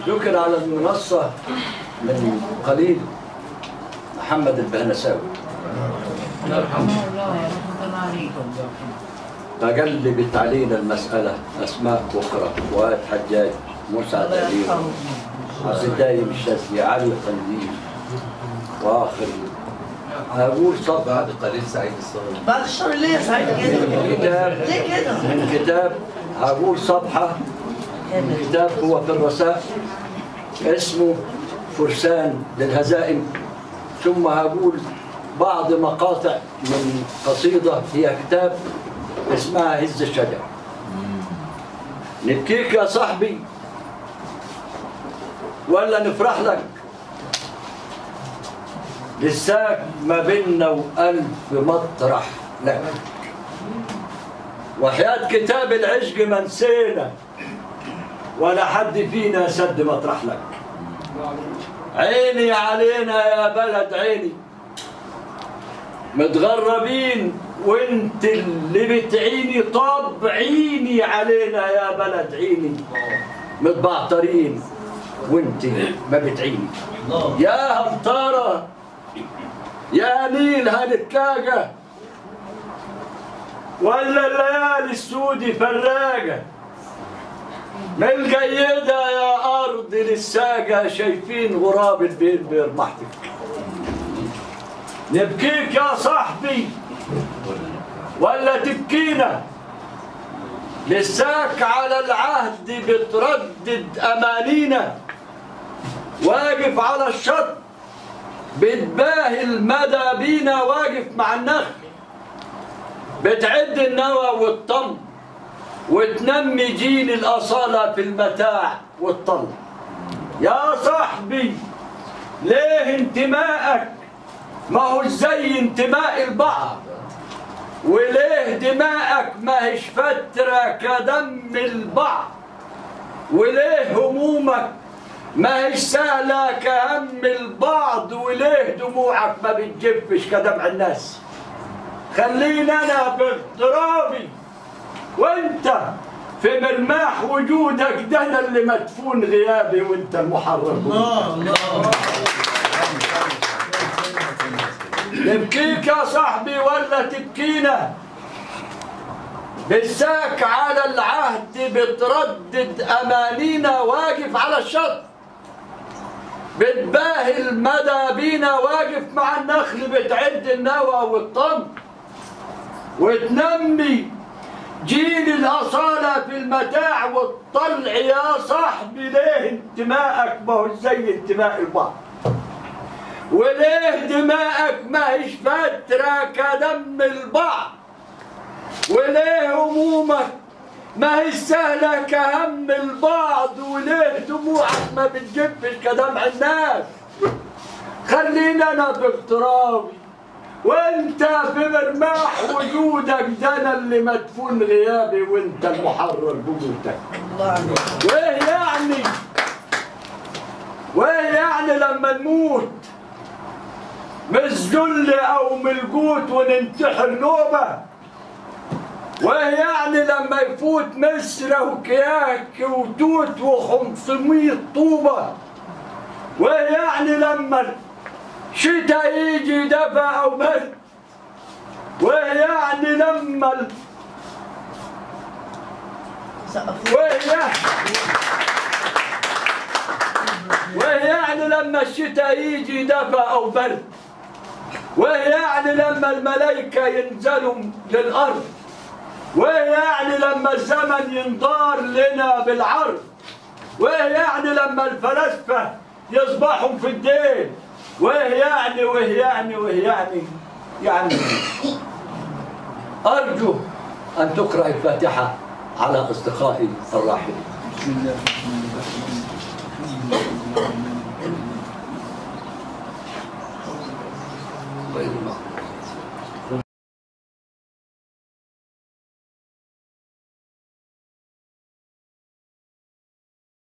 ذكر على المنصة من قليل محمد البهنساوي يرحمه الله يرحمه عليكم فقلبت علينا المسألة أسماء أخرى فؤاد حجاج مسعد الله أمير يرحمه عبد الدايم الشاذلي علي قنديل وآخر أقول صدق بعد قليل سعيد الصغير بعد الشر ليه يا سعيد كده؟ كتاب ليه كده؟ من كتاب هقول صفحة من كتاب هو في الرسائل اسمه فرسان للهزائم ثم هقول بعض مقاطع من قصيدة هي كتاب اسمها هز الشجر نبكيك يا صاحبي ولا نفرح لك لساك ما بيننا وألف مطرح لك وحياة كتاب العشق ما نسينا ولا حد فينا سد مطرح لك عيني علينا يا بلد عيني متغربين وانت اللي بتعيني طب عيني علينا يا بلد عيني متبعترين وانت ما بتعيني يا همطارة يا نيل هنتلاقى ولا الليالي السودي فراقة من الجيدة يا أرض للساقة شايفين غراب البين بيرمحتك نبكيك يا صاحبي ولا تبكينا لساك على العهد بتردد أمانينا واقف على الشط بتباهي المدى بينا واقف مع النخل بتعد النوى والطم وتنمي جيل الأصالة في المتاع والطل يا صاحبي ليه انتمائك ما هو زي انتماء البعض وليه دماءك ما هيش فترة كدم البعض وليه همومك ما هيش سهلة كهم البعض وليه دموعك ما بتجفش كدمع الناس خلينا انا في اضطرابي وانت في مرماح وجودك ده انا اللي مدفون غيابي وانت المحرر الله الله نبكيك يا صاحبي ولا تبكينا بالساك على العهد بتردد امانينا واقف على الشط بتباهي المدى بينا واقف مع النخل بتعد النوى والطم وتنمي جيل الأصالة في المتاع والطلع يا صاحبي ليه انتمائك ما هو زي انتماء البعض وليه دماءك ما هيش فترة كدم البعض وليه همومك ما هي سهلة كهم البعض وليه دموعك ما بتجفش كدمع الناس خلينا انا في اغترابي وانت في مرماح وجودك ده انا اللي مدفون غيابي وانت المحرر بوجودك الله عليك وايه يعني وايه يعني لما نموت مش ذل او من الجوت وننتحر نوبه وايه يعني لما يفوت مسرة وكياك وتوت وخمسمية طوبة وايه يعني لما الشتاء يجي دفا او برد وايه يعني لما ال- سقفوا وايه يعني وايه يعني لما الشتاء يجي دفا او برد وايه يعني لما الملائكة ينزلوا للأرض وايه يعني لما الزمن ينضار لنا بالعرض وايه يعني لما الفلاسفة يصبحوا في الدين وايه يعني وايه يعني وايه يعني يعني أرجو أن تقرأ الفاتحة على أصدقائي الراحلين بسم الله الرحمن الرحيم